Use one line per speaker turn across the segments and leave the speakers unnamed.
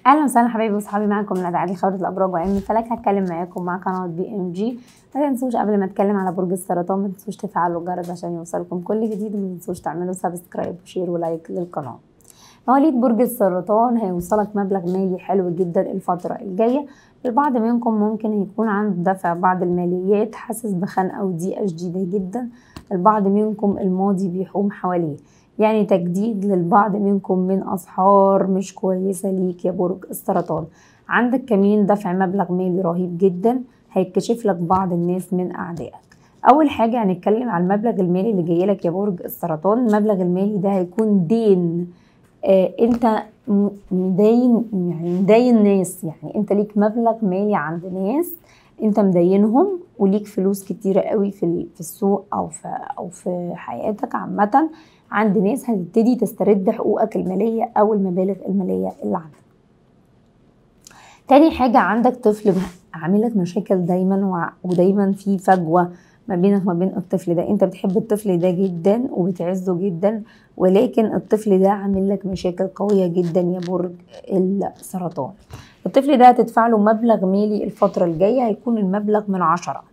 اهلا وسهلا حبايبي وصحابي معاكم ندى عادل خبرة الابراج وعلم الفلك هتكلم معاكم مع قناه بي ام جي ما تنسوش قبل ما اتكلم على برج السرطان ما تنسوش تفعلوا الجرس عشان يوصلكم كل جديد وما تنسوش تعملوا سبسكرايب وشير ولايك للقناه مواليد برج السرطان هيوصلك مبلغ مالي حلو جدا الفترة الجاية البعض منكم ممكن يكون عنده دفع بعض الماليات حاسس بخنقة وضيقة شديدة جدا البعض منكم الماضي بيحوم حواليه يعني تجديد للبعض منكم من أسحار مش كويسة ليك يا برج السرطان عندك كمان دفع مبلغ مالي رهيب جدا هيكشف لك بعض الناس من أعدائك أول حاجة هنتكلم على المبلغ المالي اللي جاي لك يا برج السرطان المبلغ المالي ده هيكون دين آه انت مدين يعني مدين ناس يعني انت ليك مبلغ مالي عند ناس انت مدينهم وليك فلوس كتيرة قوي في في السوق او في او في حياتك عامة عند ناس هتبتدي تسترد حقوقك المالية او المبالغ المالية اللي عندك تاني حاجة عندك طفل عاملك مشاكل دايما ودايما في فجوة ما بينك وما بين الطفل ده انت بتحب الطفل ده جدا وبتعزه جدا ولكن الطفل ده عامل لك مشاكل قوية جدا يا برج السرطان الطفل ده هتدفع له مبلغ مالي الفترة الجاية هيكون المبلغ من عشرة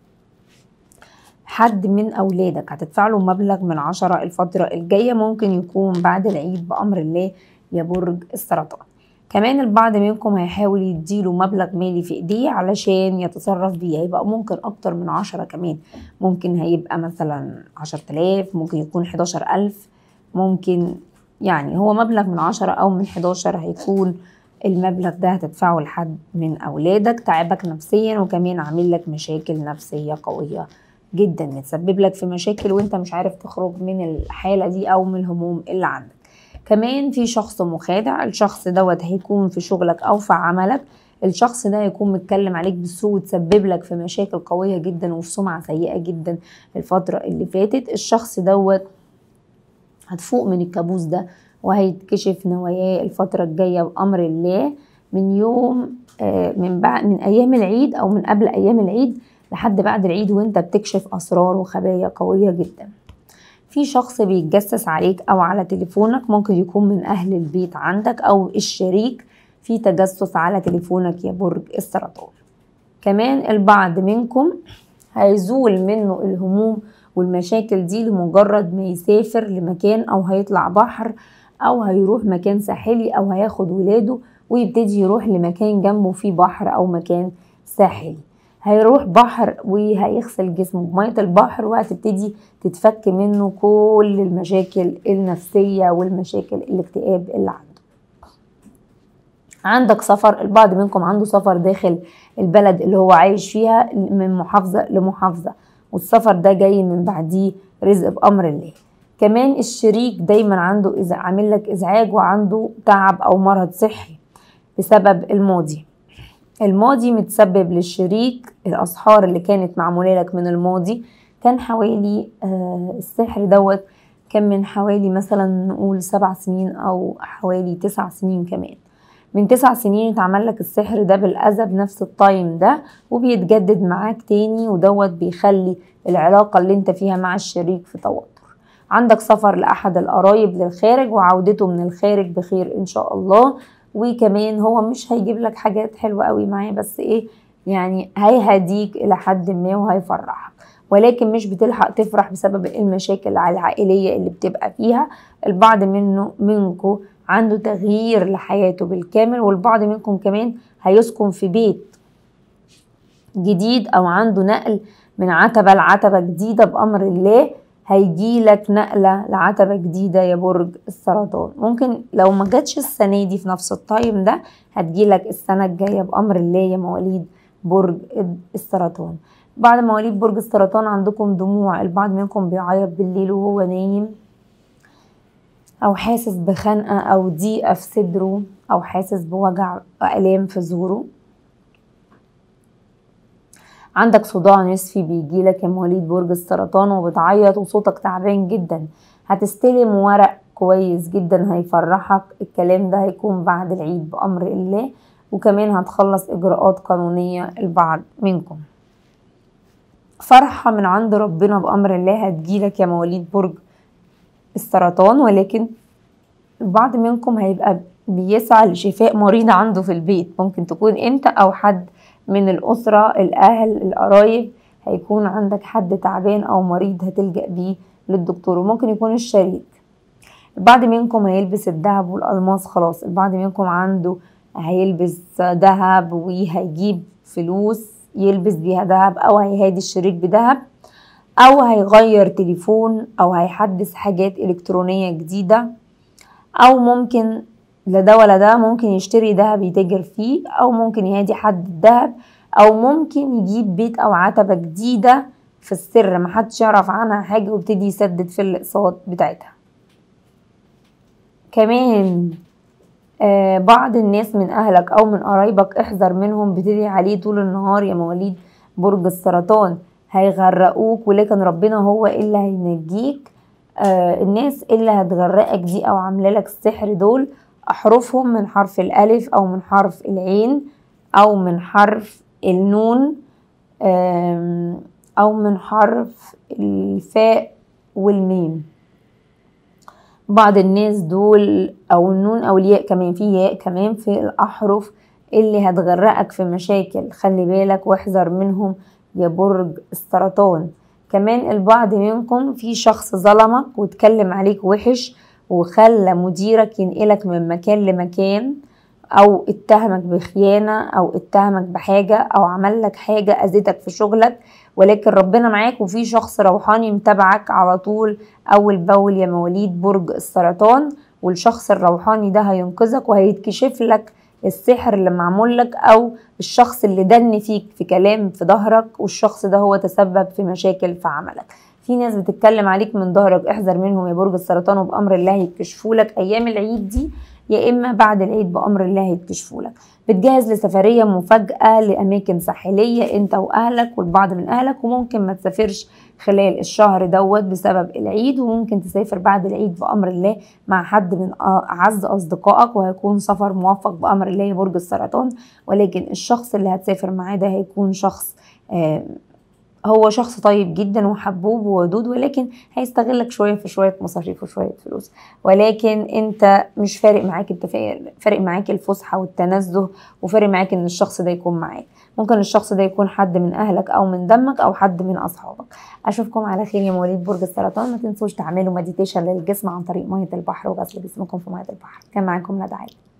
حد من أولادك هتدفع له مبلغ من عشرة الفترة الجاية ممكن يكون بعد العيد بأمر الله يا برج السرطان كمان البعض منكم هيحاول يديله مبلغ مالي في ايديه علشان يتصرف بيه هيبقى ممكن اكتر من عشرة كمان ممكن هيبقى مثلا عشر تلاف ممكن يكون حداشر الف ممكن يعني هو مبلغ من عشرة او من حداشر هيكون المبلغ ده هتدفعه لحد من اولادك تعبك نفسيا وكمان عامل لك مشاكل نفسية قوية جدا متسبب لك في مشاكل وانت مش عارف تخرج من الحالة دي او من الهموم اللي عندك كمان في شخص مخادع الشخص دوت هيكون في شغلك او في عملك الشخص ده هيكون متكلم عليك بالسوء وتسبب لك في مشاكل قوية جدا وفي سمعة سيئة جدا الفترة اللي فاتت الشخص دوت هتفوق من الكابوس ده وهيتكشف نواياه الفترة الجاية بأمر الله من يوم من بعد من أيام العيد أو من قبل أيام العيد لحد بعد العيد وانت بتكشف أسرار وخبايا قوية جدا في شخص بيتجسس عليك او على تليفونك ممكن يكون من اهل البيت عندك او الشريك في تجسس على تليفونك يا برج السرطان كمان البعض منكم هيزول منه الهموم والمشاكل دي لمجرد ما يسافر لمكان او هيطلع بحر او هيروح مكان ساحلي او هياخد ولاده ويبتدي يروح لمكان جنبه فيه بحر او مكان ساحلي هيروح بحر وهيغسل جسمه بمية البحر وهتبتدي تتفك منه كل المشاكل النفسية والمشاكل الاكتئاب اللي عنده عندك سفر البعض منكم عنده سفر داخل البلد اللي هو عايش فيها من محافظة لمحافظة والسفر ده جاي من بعديه رزق بأمر الله كمان الشريك دايما عنده إذا عامل لك إزعاج وعنده تعب أو مرض صحي بسبب الماضي الماضي متسبب للشريك الأسحار اللي كانت معمولة لك من الماضي كان حوالي آه السحر دوت كان من حوالي مثلا نقول سبع سنين أو حوالي تسع سنين كمان من تسع سنين اتعمل لك السحر ده بالأذى بنفس التايم ده وبيتجدد معاك تاني ودوت بيخلي العلاقة اللي انت فيها مع الشريك في توتر عندك سفر لأحد القرايب للخارج وعودته من الخارج بخير إن شاء الله وكمان هو مش هيجيب لك حاجات حلوة قوي معاه بس ايه يعني هيهديك الى حد ما وهيفرحك ولكن مش بتلحق تفرح بسبب المشاكل العائلية اللي بتبقى فيها البعض منه منكم عنده تغيير لحياته بالكامل والبعض منكم كمان هيسكن في بيت جديد او عنده نقل من عتبة لعتبة جديدة بأمر الله هيجي لك نقلة لعتبة جديدة يا برج السرطان ممكن لو ما جاتش السنة دي في نفس التايم ده هتجي لك السنة الجاية بأمر الله يا مواليد برج السرطان بعد مواليد برج السرطان عندكم دموع البعض منكم بيعيط بالليل وهو نايم أو حاسس بخنقة أو ضيقة في صدره أو حاسس بوجع وآلام في زوره عندك صداع نصفي بيجيلك يا مواليد برج السرطان وبتعيط وصوتك تعبان جدا هتستلم ورق كويس جدا هيفرحك الكلام ده هيكون بعد العيد بأمر الله وكمان هتخلص إجراءات قانونية البعض منكم فرحة من عند ربنا بأمر الله هتجيلك يا مواليد برج السرطان ولكن البعض منكم هيبقى بيسعى لشفاء مريض عنده في البيت ممكن تكون انت او حد من الاسرة الاهل القرايب هيكون عندك حد تعبان او مريض هتلجأ بيه للدكتور وممكن يكون الشريك البعض منكم هيلبس الذهب والالماس خلاص البعض منكم عنده هيلبس ذهب وهيجيب فلوس يلبس بيها ذهب او هيهادي الشريك بذهب او هيغير تليفون او هيحدث حاجات الكترونية جديدة او ممكن لا ده ولا ده ممكن يشتري ذهب يتاجر فيه او ممكن يهادي حد الذهب او ممكن يجيب بيت او عتبة جديدة في السر محدش يعرف عنها حاجة ويبتدي يسدد في الاقساط بتاعتها كمان آه بعض الناس من اهلك او من قرايبك احذر منهم بتدعي عليه طول النهار يا مواليد برج السرطان هيغرقوك ولكن ربنا هو اللي هينجيك آه الناس اللي هتغرقك دي او عامله لك السحر دول احرفهم من حرف الالف او من حرف العين او من حرف النون او من حرف الفاء والميم بعض الناس دول او النون او الياء كمان في ياء كمان في الاحرف اللي هتغرقك في مشاكل خلي بالك واحذر منهم يا برج السرطان كمان البعض منكم في شخص ظلمك واتكلم عليك وحش وخلى مديرك ينقلك من مكان لمكان او اتهمك بخيانة او اتهمك بحاجة او عمل لك حاجة اذتك في شغلك ولكن ربنا معاك وفي شخص روحاني متابعك على طول اول باول يا مواليد برج السرطان والشخص الروحاني ده هينقذك وهيتكشف لك السحر اللي معمول لك او الشخص اللي دن فيك في كلام في ظهرك والشخص ده هو تسبب في مشاكل في عملك في ناس بتتكلم عليك من ظهرك احذر منهم يا برج السرطان وبامر الله يكشفوا لك ايام العيد دي يا اما بعد العيد بامر الله يكشفوا لك بتجهز لسفريه مفاجاه لاماكن ساحليه انت واهلك والبعض من اهلك وممكن ما تسافرش خلال الشهر دوت بسبب العيد وممكن تسافر بعد العيد بامر الله مع حد من اعز اصدقائك وهيكون سفر موفق بامر الله يا برج السرطان ولكن الشخص اللي هتسافر معاه ده هيكون شخص آه هو شخص طيب جدا وحبوب وودود ولكن هيستغلك شويه في شويه مصاريف وشويه فلوس ولكن انت مش فارق معاك انت فارق معاك الفسحه والتنزه وفارق معاك ان الشخص ده يكون معاك ممكن الشخص ده يكون حد من اهلك او من دمك او حد من اصحابك اشوفكم على خير يا مواليد برج السرطان ما تنسوش تعملوا مديتيشن للجسم عن طريق ميه البحر وغسل جسمكم في ميه البحر كان معاكم ندى عادل